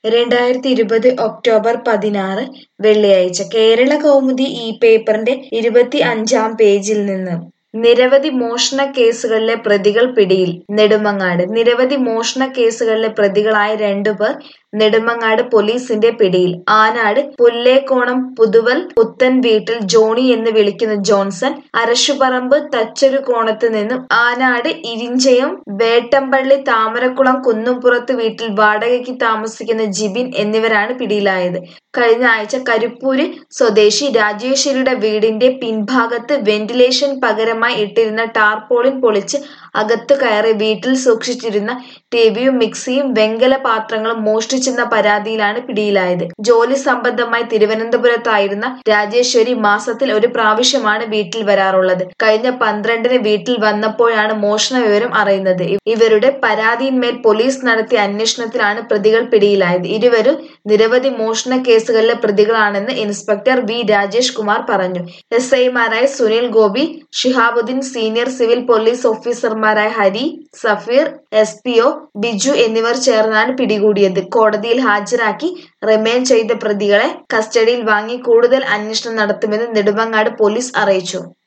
രണ്ടായിരത്തി ഇരുപത് ഒക്ടോബർ പതിനാറ് വെള്ളിയാഴ്ച കേരള കൗമുദി ഈ പേപ്പറിന്റെ ഇരുപത്തി അഞ്ചാം പേജിൽ നിന്ന് നിരവധി മോഷണ കേസുകളിലെ പ്രതികൾ പിടിയിൽ നെടുമങ്ങാട് നിരവധി മോഷണ കേസുകളിലെ പ്രതികളായ രണ്ടുപേർ നെടുമങ്ങാട് പോലീസിന്റെ പിടിയിൽ ആനാട് പുല്ലേക്കോണം പുതുവൽ പുത്തൻ വീട്ടിൽ ജോണി എന്ന് വിളിക്കുന്ന ജോൺസൺ അരശുപറമ്പ് തച്ചൊരുകോണത്ത് നിന്നും ആനാട് ഇരിഞ്ചയം വേട്ടമ്പള്ളി താമരക്കുളം കുന്നുംപുറത്ത് വീട്ടിൽ വാടകയ്ക്ക് താമസിക്കുന്ന ജിബിൻ എന്നിവരാണ് പിടിയിലായത് കഴിഞ്ഞ ആഴ്ച കരിപ്പൂര് സ്വദേശി രാജേശ്വരിയുടെ വീടിന്റെ പിൻഭാഗത്ത് വെന്റിലേഷൻ പകരമായി ഇട്ടിരുന്ന ടാർപോളിൻ പൊളിച്ച് അകത്തു കയറി വീട്ടിൽ സൂക്ഷിച്ചിരുന്ന ടിവിയും മിക്സിയും വെങ്കല പാത്രങ്ങളും മോഷ്ടിച്ചെന്ന പരാതിയിലാണ് പിടിയിലായത് ജോലി സംബന്ധമായി തിരുവനന്തപുരത്തായിരുന്ന രാജേശ്വരി മാസത്തിൽ ഒരു പ്രാവശ്യമാണ് വീട്ടിൽ വരാറുള്ളത് കഴിഞ്ഞ പന്ത്രണ്ടിന് വീട്ടിൽ വന്നപ്പോഴാണ് മോഷണ വിവരം അറിയുന്നത് ഇവരുടെ പരാതിയിന്മേൽ പോലീസ് നടത്തിയ അന്വേഷണത്തിലാണ് പ്രതികൾ പിടിയിലായത് ഇരുവരും നിരവധി മോഷണ കേസുകളിലെ പ്രതികളാണെന്ന് ഇൻസ്പെക്ടർ വി രാജേഷ് കുമാർ പറഞ്ഞു എസ് ഐമാരായ Sunil Gopi Shihabuddeen senior civil police ഓഫീസർമാരായ Hari Safeer S P O Biju എന്നിവർ ചേർന്നാണ് പിടികൂടിയത് കോടതിയിൽ ഹാജരാക്കി റിമാൻഡ് ചെയ്ത പ്രതികളെ കസ്റ്റഡിയിൽ വാങ്ങി കൂടുതൽ അന്വേഷണം നടത്തുമെന്ന് നെടുമങ്ങാട് പോലീസ് അറിയിച്ചു